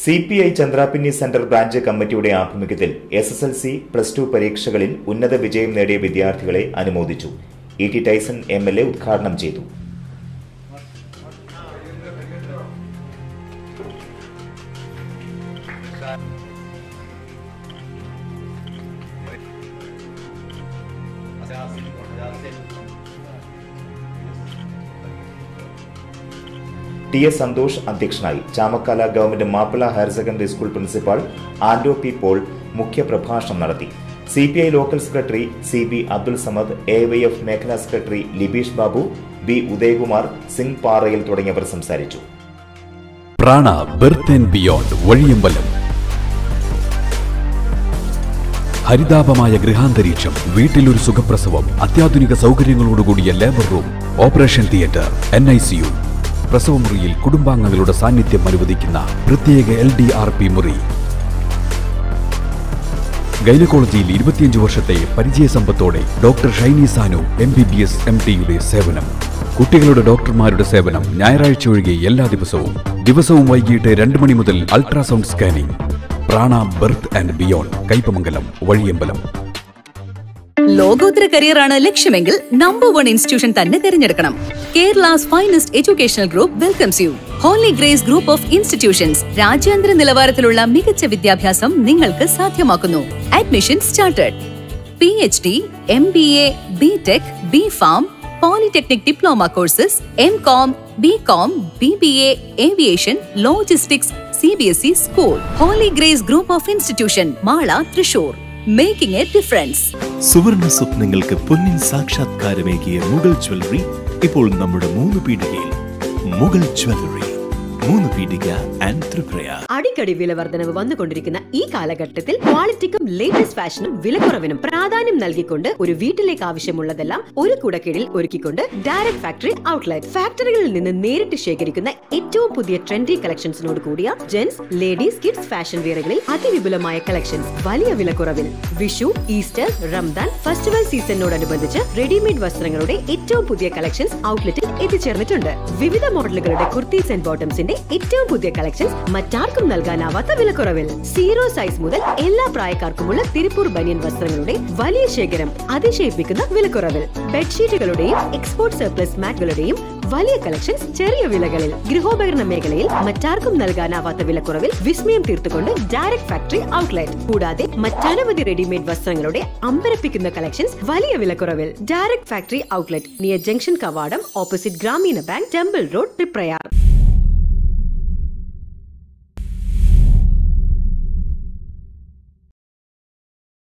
C P I Chandrapinni centre branch കമ്മിറ്റിയുടെ ആഭിമുഖ്യത്തിൽ S S L C plus two പരീക്ഷകളിൽ ഉന്നത വിജയം നേടിയ വിദ്യാർത്ഥികളെ അനുമോദിച്ചു E T Tyson M L A ഉദ്ഘാടനം ചെയ്തു ടി എസ് സന്തോഷ് അധ്യക്ഷനായി Chamakkala government Mappila higher secondary school principal Ando P Paul മുഖ്യപ്രഭാഷണം നടത്തി C P I local secretary C B Abdul Samad A Y F മേഖലാ സെക്രട്ടറി ലിബീഷ് ബാബു ബി ഉദയകുമാർ സിംഗ് പാറയിൽ തുടങ്ങിയവർ സംസാരിച്ചു പ്രാണ ബെർത്ത് ആൻഡ് ബിയോണ്ട് വഴിയമ്പലം ഹരിതാപമായ ഗൃഹാന്തരീക്ഷം വീട്ടിലൊരു സുഖപ്രസവം അത്യാധുനിക സൗകര്യങ്ങളോടുകൂടിയ labour room operation theatre N I C U പ്രസവമുറിയിൽ കുടുംബാംഗങ്ങളുടെ സാന്നിധ്യം അനുവദിക്കുന്ന പ്രത്യേക എൽ ഡി ആർ പി മുറി ഗൈനക്കോളജിയിൽ ഇരുപത്തിയഞ്ച് വർഷത്തെ പരിചയസമ്പത്തോടെ doctor Shiny Sanu M B B S M ടിയുടെ സേവനം കുട്ടികളുടെ ഡോക്ടർമാരുടെ സേവനം ഞായറാഴ്ച ഒഴികെ എല്ലാ ദിവസവും ദിവസവും വൈകിട്ട് രണ്ട് മണി മുതൽ ultrasound scanning Prana birth and beyond Kaipamangalam Vazhiyambalam ലോകോത്തര കരിയറാണ് ലക്ഷ്യമെങ്കിൽ നമ്പർ വൺ ഇൻസ്റ്റിറ്റ്യൂഷൻ തന്നെ തിരഞ്ഞെടുക്കണം Kerala's finest educational group welcomes you Holy Grace group of institutions രാജ്യാന്തര നിലവാരത്തിലുള്ള മികച്ച വിദ്യാഭ്യാസം നിങ്ങൾക്ക് സാധ്യമാക്കുന്നു admission started P H D M B A B tech B pharm polytechnic diploma courses M com B com B B A aviation logistics C B S E school Holy Grace group of institution Mala Thrissur making a difference സുവർണ സ്വപ്നങ്ങൾക്ക് പൊന്നിൻ സാക്ഷാത്കാരമേകിയ Mughal jewellery ഇപ്പോൾ നമ്മുടെ മൂന്ന് പീടികയിൽ Mughal jewellery മൂന്ന് പീടിക and Tripura അടിക്കടി വില വർധനവ് വന്നുകൊണ്ടിരിക്കുന്ന ഈ കാലഘട്ടത്തിൽ ക്വാളിറ്റിക്കും ലേറ്റസ്റ്റ് ഫാഷനും വിലക്കുറവിനും പ്രാധാന്യം നൽകിക്കൊണ്ട് ഒരു വീട്ടിലേക്ക് ആവശ്യമുള്ളതെല്ലാം ഒരു കുടക്കീഴിൽ ഒരുക്കിക്കൊണ്ട് ഡയറക്ട് ഫാക്ടറി ഔട്ട്ലെറ്റ് ഫാക്ടറികളിൽ നിന്ന് നേരിട്ട് ശേഖരിക്കുന്ന ഏറ്റവും പുതിയ ട്രെൻഡി കളക്ഷൻസിനോട് കൂടിയ ജെന്റ്സ് ലേഡീസ് കിഡ്സ് ഫാഷൻ വെയറുകളിൽ അതിവിപുലമായ കളക്ഷൻസ് വലിയ വിലക്കുറവിൽ വിഷു ഈസ്റ്റർ റംദാൻ ഫെസ്റ്റിവൽ സീസണിനോടനുബന്ധിച്ച് റെഡിമെയ്ഡ് വസ്ത്രങ്ങളുടെ ഏറ്റവും പുതിയ കളക്ഷൻസ് ഔട്ട്ലെറ്റിൽ എത്തിച്ചേർന്നിട്ടുണ്ട് വിവിധ മോഡലുകളുടെ കുർത്തീസ് ആൻഡ് ബോട്ടംസിന്റെ ഏറ്റവും പുതിയ കളക്ഷൻസ് മറ്റാർക്കും നൽകാനാവാത്ത വിലക്കുറവിൽ സീറോ സൈസ് മുതൽ എല്ലാ പ്രായക്കാർക്കുമുള്ള തിരുപ്പൂർ ബനിയൻ വസ്ത്രങ്ങളുടെ വലിയ ശേഖരം അതിശയിപ്പിക്കുന്ന വിലക്കുറവിൽ ബെഡ്ഷീറ്റുകളുടെയും എക്സ്പോർട്ട് സർപ്ലസ് മാറ്റുകളുടെയും വലിയ കളക്ഷൻസ് ചെറിയ വിലകളിൽ ഗൃഹോപകരണ മേഖലയിൽ മറ്റാർക്കും നൽകാനാവാത്ത വിലക്കുറവിൽ വിസ്മയം തീർത്തുകൊണ്ട് ഡയറക്ട് ഫാക്ടറി ഔട്ട്ലെറ്റ് കൂടാതെ മറ്റനവധി റെഡിമെയ്ഡ് വസ്ത്രങ്ങളുടെ അമ്പരപ്പിക്കുന്ന കളക്ഷൻസ് വലിയ വിലക്കുറവിൽ direct factory outlet near junction കവാടം opposite Grameena bank temple road Triprayar